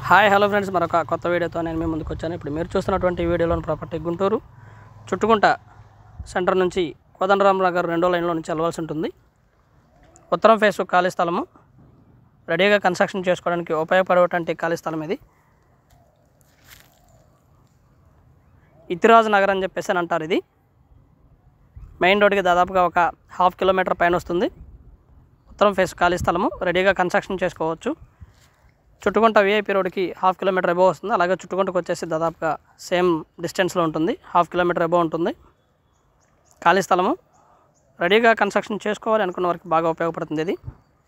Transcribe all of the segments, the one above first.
hi hello friends మరొక కొత్త వీడియోతో నేను మీ ముందుకు వచ్చాను ఇప్పుడు మీరు చూస్తున్నటువంటి ఈ వీడియోలోని ప్రాపర్టీ గుంటూరు చుట్టుకుంట సెంటర్ నుంచి కోదండరామ్ నగర్ రెండో లైన్లో నుంచి వెళ్ళవలసి ఉంటుంది ఉత్తరం ఫేస్ ఖాళీ స్థలము రెడీగా కన్స్ట్రక్షన్ చేసుకోవడానికి ఉపయోగపడేటువంటి ఖాళీ స్థలం ఇది ఇతిరాజ్ నగర్ అని చెప్పేసి అని అంటారు ఇది మెయిన్ రోడ్కి దాదాపుగా ఒక హాఫ్ కిలోమీటర్ పైన వస్తుంది ఉత్తరం ఫేస్ ఖాళీ స్థలము రెడీగా కన్స్ట్రక్షన్ చేసుకోవచ్చు చుట్టుకుంట విఐపి రోడ్కి హాఫ్ కిలోమీటర్ ఎబో వస్తుంది అలాగే చుట్టుకుంటకు వచ్చేసి దాదాపుగా సేమ్ డిస్టెన్స్లో ఉంటుంది హాఫ్ కిలోమీటర్ ఎబో ఉంటుంది ఖాళీ స్థలము రెడీగా కన్స్ట్రక్షన్ చేసుకోవాలి అనుకున్న వారికి బాగా ఉపయోగపడుతుంది ఇది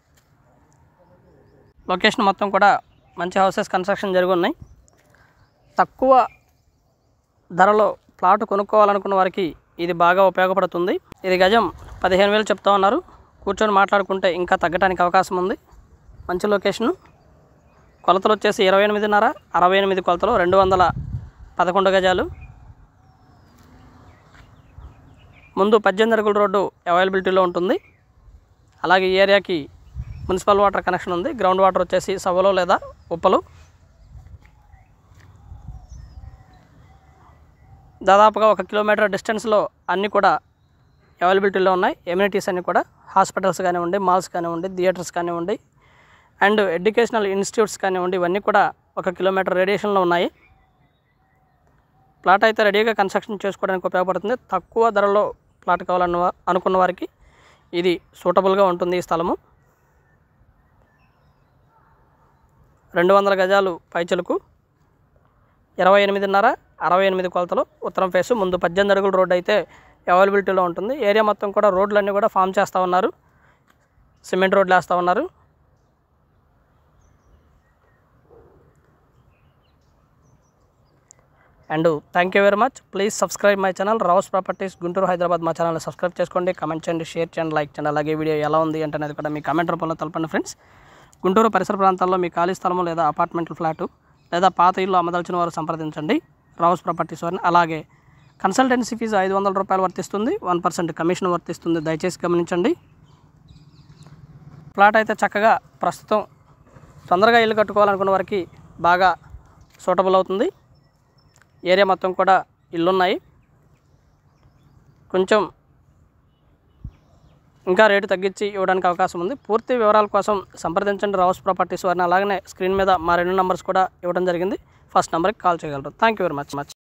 లొకేషన్ మొత్తం కూడా మంచి హౌసెస్ కన్స్ట్రక్షన్ జరిగి ఉన్నాయి తక్కువ ధరలో ప్లాట్ కొనుక్కోవాలనుకున్న వారికి ఇది బాగా ఉపయోగపడుతుంది ఇది గజం పదిహేను వేలు చెప్తా ఉన్నారు కూర్చొని మాట్లాడుకుంటే ఇంకా తగ్గడానికి అవకాశం ఉంది మంచి లొకేషను కొలతలు వచ్చేసి ఇరవై ఎనిమిదిన్నర అరవై ఎనిమిది కొలతలు రెండు వందల పదకొండు గజాలు ముందు పద్దెనిమిది అడుగుల రోడ్డు అవైలబిలిటీలో ఉంటుంది అలాగే ఈ ఏరియాకి మున్సిపల్ వాటర్ కనెక్షన్ ఉంది గ్రౌండ్ వాటర్ వచ్చేసి సవలో లేదా ఉప్పలు దాదాపుగా ఒక కిలోమీటర్ డిస్టెన్స్లో అన్నీ కూడా అవైలబిలిటీలో ఉన్నాయి ఎమ్యూనిటీస్ అన్నీ కూడా హాస్పిటల్స్ కానివ్వండి మాల్స్ కానివ్వండి థియేటర్స్ కానివ్వండి అండ్ ఎడ్యుకేషనల్ ఇన్స్టిట్యూట్స్ కానివ్వండి ఇవన్నీ కూడా ఒక కిలోమీటర్ రేడియేషన్లో ఉన్నాయి ప్లాట్ అయితే రెడీగా కన్స్ట్రక్షన్ చేసుకోవడానికి ఉపయోగపడుతుంది తక్కువ ధరలో ప్లాట్ కావాలన్న వా- అనుకున్న వారికి ఇది సూటబుల్గా ఉంటుంది ఈ స్థలము రెండు వందల గజాలు పైచలకు ఇరవై ఎనిమిదిన్నర అరవై ఎనిమిది కొలతలు ఉత్తరం ఫేసు ముందు పద్దెనిమిది అడుగుల రోడ్డు అయితే అవైలబిలిటీలో ఉంటుంది ఏరియా మొత్తం కూడా రోడ్లన్నీ కూడా ఫామ్ చేస్తూ ఉన్నారు సిమెంట్ రోడ్లు వేస్తూ ఉన్నారు and thank you very much please subscribe my channel Rao's properties Guntur Hyderabad మా ఛానల్ సబ్స్క్రైబ్ చేసుకోండి కామెంట్ చేయండి షేర్ చేయండి లైక్ చేయండి అలాగే వీడియో ఎలా ఉంది అంటే అనేది కూడా మీ కామెంట్ రూపంలో తెలపండి ఫ్రెండ్స్ గుంటూరు పరిసర ప్రాంతాల్లో మీ ఖాళీ స్థలము లేదా అపార్ట్మెంట్ ఫ్లాటు లేదా పాత ఇల్లు అమ్మదలిచిన వారు సంప్రదించండి రావుస్ ప్రాపర్టీస్ వారిని అలాగే కన్సల్టెన్సీ ఫీజు ఐదు వందల రూపాయలు వర్తిస్తుంది వన్ పర్సెంట్ కమిషన్ వర్తిస్తుంది దయచేసి గమనించండి ప్లాట్ అయితే చక్కగా ప్రస్తుతం తొందరగా ఇల్లు కట్టుకోవాలనుకున్న వారికి బాగా సూటబుల్ అవుతుంది ఏరియా మొత్తం కూడా ఇల్లున్నాయి కొంచెం ఇంకా రేటు తగ్గించి ఇవ్వడానికి అవకాశం ఉంది పూర్తి వివరాల కోసం సంప్రదించండి రావుస్ ప్రాపర్టీస్ వారిని అలాగనే స్క్రీన్ మీద మా రెండు నెంబర్స్ కూడా ఇవ్వడం జరిగింది ఫస్ట్ నెంబర్కి కాల్ చేయగలరు thank you very much much